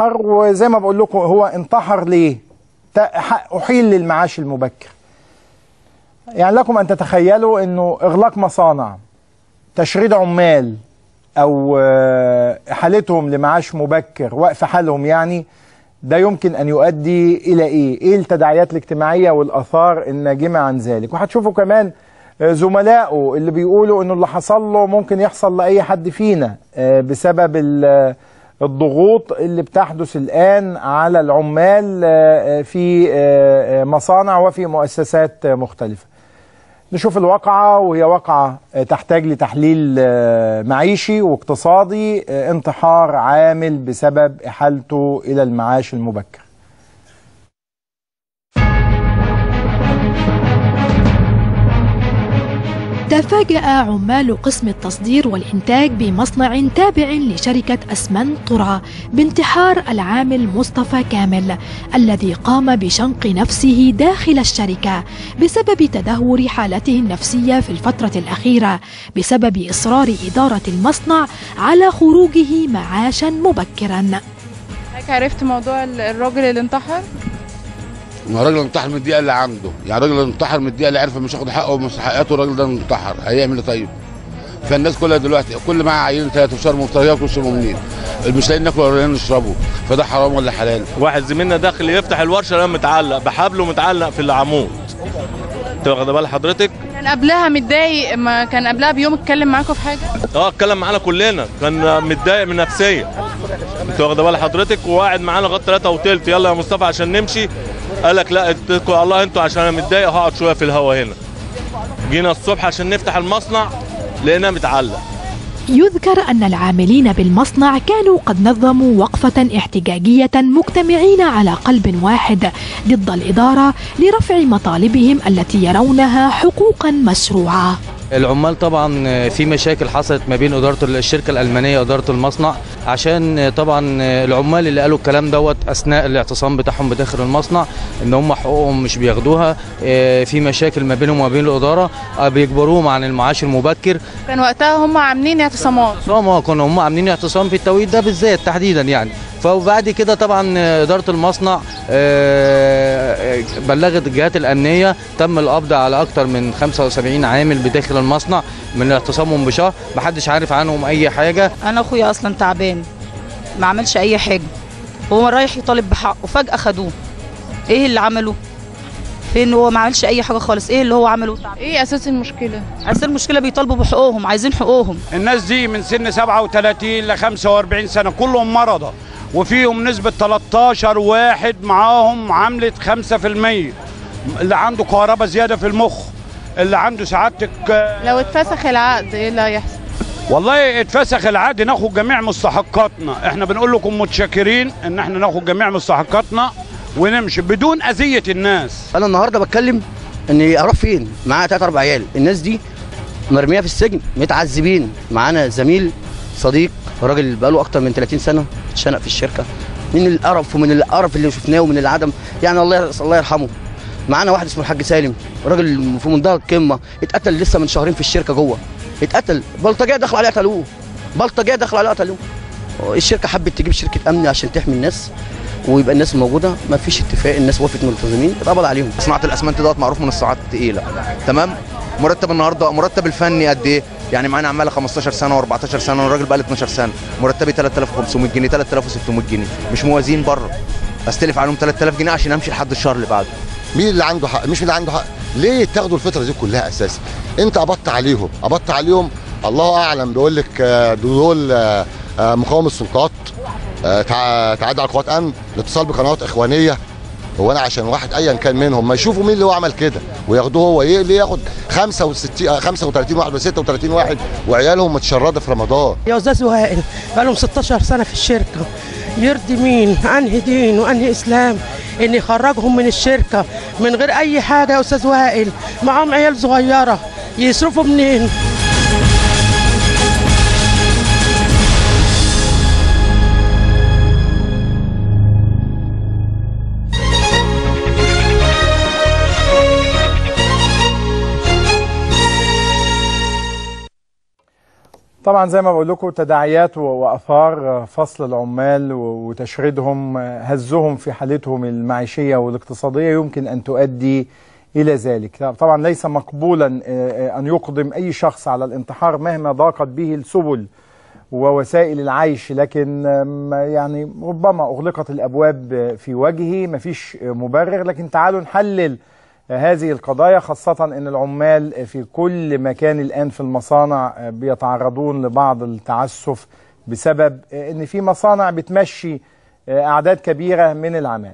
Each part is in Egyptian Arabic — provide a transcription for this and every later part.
وزي ما بقول لكم هو انتحر ليه؟ ت- ح- أحيل للمعاش المبكر. يعني لكم أن تتخيلوا أنه إغلاق مصانع تشريد عمال أو آه، إحالتهم لمعاش مبكر وقف حالهم يعني ده يمكن أن يؤدي إلى إيه؟ إيه التداعيات الاجتماعية والآثار الناجمة عن ذلك؟ وهتشوفوا كمان آه، زملائه اللي بيقولوا انه اللي حصل له ممكن يحصل لاي حد فينا آه، بسبب ال- الضغوط اللي بتحدث الان على العمال آه، آه، في آه، آه، مصانع وفي مؤسسات آه، مختلفه. نشوف الواقعه وهي واقعه آه، تحتاج لتحليل آه، معيشي واقتصادي آه، انتحار عامل بسبب احالته الى المعاش المبكر. تفاجأ عمال قسم التصدير والإنتاج بمصنع تابع لشركة أسمنت طرى بانتحار العامل مصطفى كامل الذي قام بشنق نفسه داخل الشركة بسبب تدهور حالته النفسية في الفترة الأخيرة بسبب إصرار إدارة المصنع على خروجه معاشا مبكرا حضرتك عرفت موضوع ال- الراجل اللي انتحر ما الراجل انتحر من الدقيقه اللي عنده يعني الراجل انتحر من الدقيقه اللي عرف مش هياخد حقه ومستحقاته الراجل ده انتحر هيعمل ايه طيب فالناس كلها دلوقتي كل معاه عيل ثلاثه وشهر مفترض ياكلوا يشربوا منين مش لاقيين ناكل ولا لاقيين نشربوا فده حرام ولا حلال واحد زميلنا داخل يفتح الورشه لما متعلق بحبله متعلق في العمود انت واخد بال حضرتك كان قبلها متضايق ما كان قبلها بيوم اتكلم معاكم في حاجه اه اتكلم معانا كلنا كان متضايق من نفسيه انت واخد بال حضرتك وقاعد معانا لغايه 3 وتلت يلا يا مصطفى عشان نمشي قال لك لا اتقوا على الله انتوا عشان انا متضايق هقعد شويه في الهوا هنا جينا الصبح عشان نفتح المصنع لقيناه متعلق يذكر أن العاملين بالمصنع كانوا قد نظموا وقفة احتجاجية مجتمعين على قلب واحد ضد الإدارة لرفع مطالبهم التي يرونها حقوقا مشروعة العمال طبعا في مشاكل حصلت ما بين اداره الشركه الالمانيه واداره المصنع عشان طبعا العمال اللي قالوا الكلام دوت اثناء الاعتصام بتاعهم بداخل المصنع ان هم حقوقهم مش بياخدوها في مشاكل ما بينهم وما بين الاداره بيجبروهم عن المعاش المبكر كان وقتها هم عاملين اعتصامات اه كانوا هم عاملين اعتصام في التوقيت ده بالذات تحديدا يعني فبعد كده طبعا اداره المصنع آه، بلغت الجهات الامنيه تم القبض على اكثر من 75 عامل بداخل المصنع من اعتصامهم بشهر محدش عارف عنهم اي حاجه انا اخويا اصلا تعبان ما عملش اي حاجه هو رايح يطالب بحقه فجاه خدوه ايه اللي عمله فين هو ما عملش اي حاجه خالص ايه اللي هو عمله ايه اساس المشكله اساس المشكله بيطالبوا بحقوقهم عايزين حقوقهم الناس دي من سن 37 ل 45 سنه كلهم مرضى وفيهم نسبة 13 واحد معاهم عملة 5% اللي عنده كهرباء زيادة في المخ اللي عنده سعادتك لو اتفسخ العقد ايه اللي هيحصل والله اتفسخ العقد ناخد جميع مستحقاتنا احنا بنقول لكم متشكرين ان احنا ناخد جميع مستحقاتنا ونمشي بدون اذية الناس انا النهارده بتكلم اني اروح فين معايا ثلاث اربع عيال الناس دي مرميه في السجن متعذبين معانا زميل صديق راجل بقاله اكتر من 30 سنه اتشنق في الشركه من القرف ومن القرف اللي شفناه ومن العدم يعني الله الله يرحمه معانا واحد اسمه الحاج سالم راجل في منتهى القمه اتقتل لسه من شهرين في الشركه جوه اتقتل بلطجيه دخلوا عليه قتلوه بلطجيه دخلوا عليه قتلوه الشركه حبت تجيب شركه امن عشان تحمي الناس ويبقى الناس موجوده ما فيش اتفاق الناس وقفت ملتزمين اتقبض عليهم صناعه الاسمنت دوت معروف من الصناعات الثقيله تمام مرتب النهارده مرتب الفني قد ايه يعني معانا عماله 15 سنه و14 سنه والراجل بقى له 12 سنه مرتبي 3500 جنيه 3600 جنيه مش موازين بره استلف عليهم 3000 جنيه عشان امشي لحد الشهر اللي بعده مين اللي عنده حق مش مين اللي عنده حق ليه تاخدوا الفتره دي كلها اساسا انت قبضت عليهم قبضت عليهم الله اعلم بيقول لك آه، دول آه، آه، مقاومه سلطات آه، تع- تعدي على قوات امن الاتصال بقنوات اخوانيه هو انا عشان واحد ايا كان منهم ما يشوفوا مين اللي هو عمل كده وياخدوه هو ايه ليه ياخد 65 آه، 35 واحد و 36 واحد وعيالهم متشرده في رمضان يا استاذ وائل بقالهم 16 سنه في الشركه يرضي مين انهي دين وانهي اسلام ان يخرجهم من الشركه من غير اي حاجه يا استاذ وائل معاهم عيال صغيره يصرفوا منين طبعا زي ما بقول لكم تداعيات و- واثار فصل العمال و- وتشريدهم هزهم في حالتهم المعيشيه والاقتصاديه يمكن ان تؤدي الى ذلك طبعا ليس مقبولا آه، ان يقدم اي شخص على الانتحار مهما ضاقت به السبل ووسائل العيش لكن آم، يعني ربما اغلقت الابواب في وجهه مفيش مبرر لكن تعالوا نحلل هذه القضايا خاصة أن العمال في كل مكان الآن في المصانع بيتعرضون لبعض التعسف بسبب أن في مصانع بتمشي أعداد كبيرة من العمال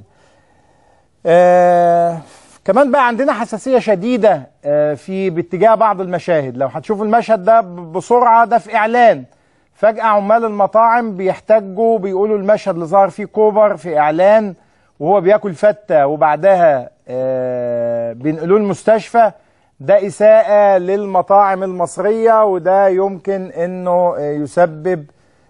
آه كمان بقى عندنا حساسية شديدة آه في باتجاه بعض المشاهد لو هتشوفوا المشهد ده ب- بسرعة ده في إعلان فجأة عمال المطاعم بيحتجوا بيقولوا المشهد اللي ظهر فيه كوبر في إعلان وهو بياكل فتة وبعدها آه بينقلوه المستشفى ده إساءة للمطاعم المصرية وده يمكن إنه آه يسبب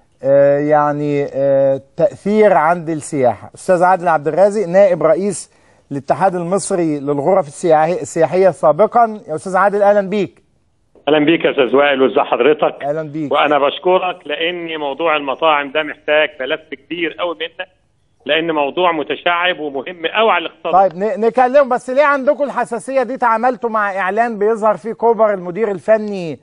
آه يعني آه تأثير عند السياحة أستاذ عادل عبد الرازق نائب رئيس الاتحاد المصري للغرف السياحي- السياحية سابقا يا أستاذ عادل أهلا بيك اهلا بيك يا استاذ وائل وازي حضرتك اهلا بيك وانا بشكرك لان موضوع المطاعم ده محتاج ملف كبير قوي منك لان موضوع متشعب ومهم قوي على الاقتصاد طيب ن- نكلم بس ليه عندكم الحساسية دي تعاملتوا مع إعلان بيظهر فيه كوبر المدير الفني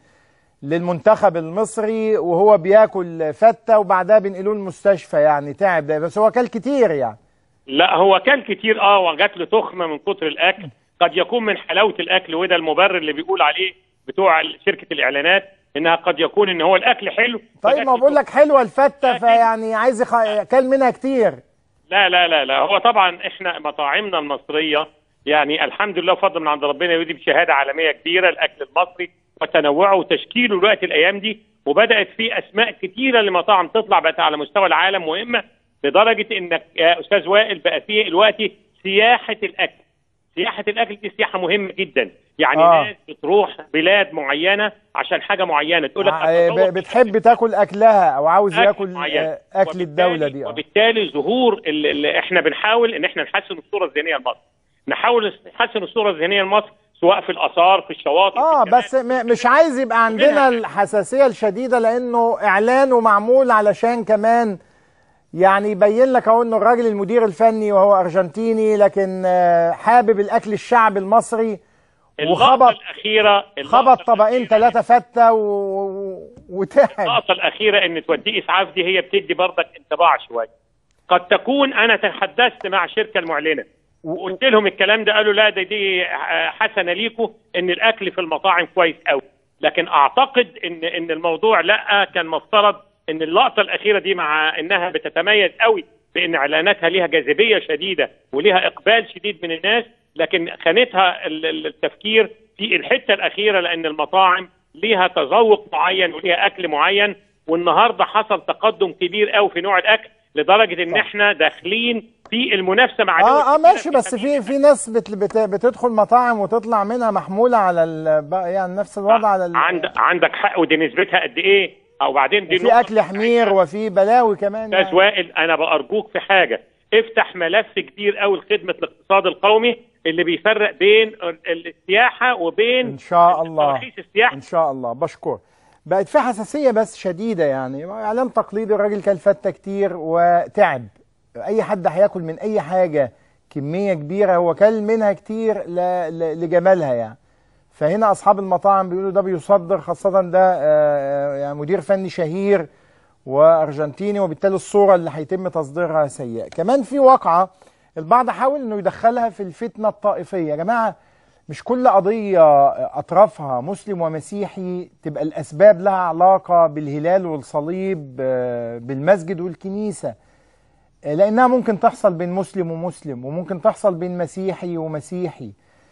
للمنتخب المصري وهو بياكل فتة وبعدها بينقلوه المستشفى يعني تعب ده بس هو كل كتير يعني لا هو كان كتير اه وجات له تخمه من كتر الاكل قد يكون من حلاوه الاكل وده المبرر اللي بيقول عليه بتوع شركه الاعلانات انها قد يكون ان هو الاكل حلو طيب ما بقول لك حلوة الفتة فيعني عايز يخ... كل منها كتير لا لا لا لا هو طبعا احنا مطاعمنا المصريه يعني الحمد لله فضل من عند ربنا ودي بشهاده عالميه كبيره الاكل المصري وتنوعه وتشكيله الوقت الايام دي وبدات في اسماء كتيره لمطاعم تطلع بقت على مستوى العالم مهمه لدرجه انك يا استاذ وائل بقى فيه الوقت سياحه الاكل سياحه الاكل دي سياحه مهمه جدا يعني آه. ناس بتروح بلاد معينه عشان حاجه معينه تقول لك آه، ب- بتحب تاكل أكلها أو عاوز أكل ياكل معين. آه، أكل الدولة دي آه. وبالتالي ظهور اللي اللي احنا بنحاول ان احنا نحسن الصوره الذهنيه لمصر نحاول نحسن الصوره الذهنيه لمصر سواء في الاثار في الشواطئ اه بس م- مش عايز يبقى عندنا الحساسيه الشديده لانه اعلان ومعمول علشان كمان يعني يبين لك اهو انه الراجل المدير الفني وهو ارجنتيني لكن آه، حابب الاكل الشعبي المصري اللقطه وخبط الاخيره خبط طبقين ثلاثه فته و... و- وتعب اللقطه الاخيره ان توديه اسعاف دي هي بتدي برضك انطباع شويه قد تكون انا تحدثت مع الشركه المعلنه وقلت لهم الكلام ده قالوا لا ده دي حسنه ليكم ان الاكل في المطاعم كويس قوي لكن اعتقد ان ان الموضوع لا كان مفترض ان اللقطه الاخيره دي مع انها بتتميز قوي بان اعلاناتها ليها جاذبيه شديده وليها اقبال شديد من الناس لكن خانتها ال- ال- التفكير في الحته الاخيره لان المطاعم ليها تذوق معين وليها اكل معين والنهارده حصل تقدم كبير قوي في نوع الاكل لدرجه ان احنا داخلين في المنافسه مع دول اه اه كتيرة ماشي بس في في ناس بت بت بتدخل مطاعم وتطلع منها محموله على ال- بقى يعني نفس الوضع على ال- عند عندك حق ودي نسبتها قد ايه او بعدين دي في اكل حمير وفي بلاوي كمان استاذ وائل انا بارجوك في حاجه افتح ملف كبير قوي لخدمه الاقتصاد القومي اللي بيفرق بين ال- ال- السياحه وبين ان شاء الله تراخيص السياحه ان شاء الله بشكر بقت في حساسيه بس شديده يعني اعلان تقليدي الراجل كان فته كتير وتعب اي حد هياكل من اي حاجه كميه كبيره هو كل منها كتير ل- ل- لجمالها يعني فهنا اصحاب المطاعم بيقولوا ده بيصدر خاصه ده آه، يعني مدير فني شهير وارجنتيني وبالتالي الصوره اللي هيتم تصديرها سيئه كمان في واقعه البعض حاول انه يدخلها في الفتنه الطائفيه يا جماعه مش كل قضيه اطرافها مسلم ومسيحي تبقى الاسباب لها علاقه بالهلال والصليب آه، بالمسجد والكنيسه آه، لانها ممكن تحصل بين مسلم ومسلم وممكن تحصل بين مسيحي ومسيحي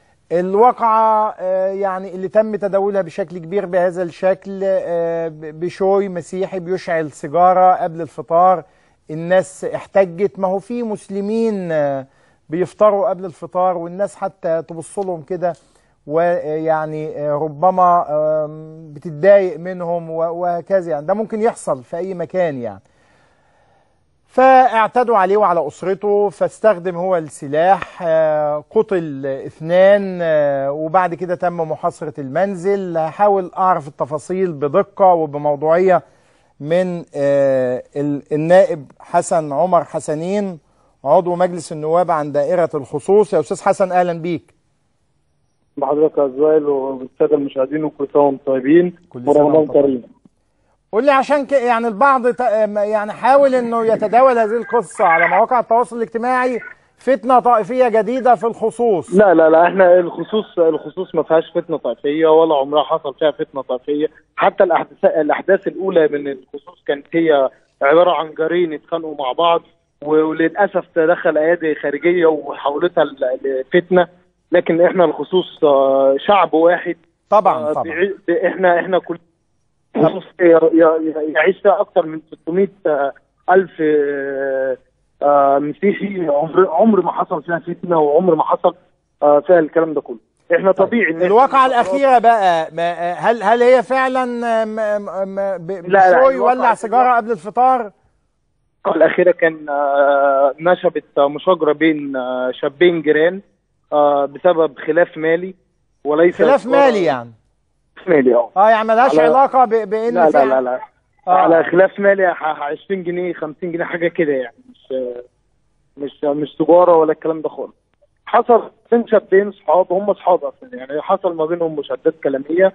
الواقعة آه، يعني اللي تم تداولها بشكل كبير بهذا الشكل آه، ب- بشوي مسيحي بيشعل سيجارة قبل الفطار الناس احتجت ما هو في مسلمين آه، بيفطروا قبل الفطار والناس حتى تبص لهم كده ويعني آه، ربما آم، بتتضايق منهم و- وهكذا يعني ده ممكن يحصل في أي مكان يعني فاعتدوا عليه وعلى أسرته فاستخدم هو السلاح آه، قتل اثنان آه، وبعد كده تم محاصرة المنزل هحاول أعرف التفاصيل بدقة وبموضوعية من آه، ال- النائب حسن عمر حسنين عضو مجلس النواب عن دائرة الخصوص يا أستاذ حسن أهلا بيك بحضرتك يا زويل والساده المشاهدين وكل سنه وانتم طيبين سنة ورمضان وأنت طيب. كريم قول لي عشان ك... يعني البعض ت... يعني حاول انه يتداول هذه القصه على مواقع التواصل الاجتماعي فتنه طائفيه جديده في الخصوص لا لا لا احنا الخصوص الخصوص ما فيهاش فتنه طائفيه ولا عمرها حصل فيها فتنه طائفيه حتى الاحداث الاحداث الاولى من الخصوص كانت هي عباره عن جارين اتخانقوا مع بعض وللاسف تدخل ايادي خارجيه وحولتها ل- لفتنه لكن احنا الخصوص آه، شعب واحد طبعا طبعا احنا احنا كل خصوص ي- ي- يعيش فيها اكثر من 600 آه، الف آه، آه، مسيحي عمر عمر ما حصل فيها فتنه وعمر ما حصل آه، فيها الكلام ده كله احنا طبيعي ان الواقعه الاخيره بقى ما هل هل هي فعلا م... م... ب... لا، بشوي الواقعة- يولع سيجاره قبل الفطار الأخيرة كان آه، نشبت مشاجرة بين آه، شابين جيران آه، بسبب خلاف مالي وليس خلاف مالي يعني خلاف مالي اه اه يعني ملهاش على- علاقه ب... بان لا في- لا لا لا آه. على خلاف مالي ح- 20 جنيه 50 جنيه حاجة كده يعني مش مش مش تجارة ولا الكلام ده خالص حصل بين شابين صحاب هم صحاب اصلا يعني حصل ما بينهم مشادات كلاميه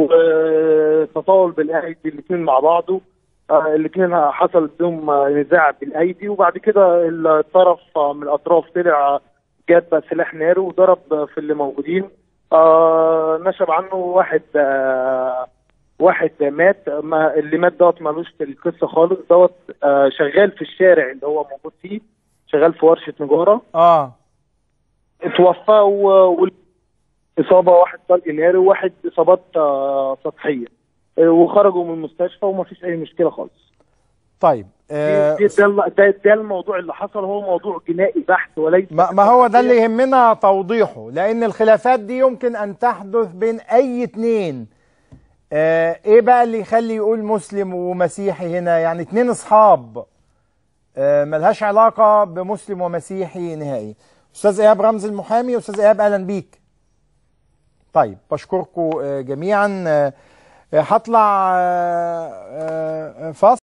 وتطاول بالايدي الاثنين مع بعضه آه، الاثنين حصل بينهم آه، نزاع بالايدي وبعد كده الطرف آه، من الاطراف طلع جاب سلاح ناري وضرب في اللي موجودين آه نشب عنه واحد آه واحد مات ما اللي مات دوت مالوش في القصه خالص دوت آه شغال في الشارع اللي هو موجود فيه شغال في ورشه نجاره اه اتوفى و... اصابه واحد طلق ناري وواحد اصابات آه سطحيه آه، وخرجوا من المستشفى وما فيش اي مشكله خالص طيب آه دي- ده, الل- ده, ده الموضوع اللي حصل هو موضوع جنائي بحت وليس ما ما هو ده اللي يهمنا توضيحه لان الخلافات دي يمكن ان تحدث بين اي اتنين آه ايه بقى اللي يخلي يقول مسلم ومسيحي هنا يعني اتنين اصحاب آه ملهاش علاقة بمسلم ومسيحي نهائي استاذ ايهاب رمز المحامي استاذ ايهاب اهلا بيك طيب بشكركم آه جميعا آه، آه، هطلع آه، آه، فاصل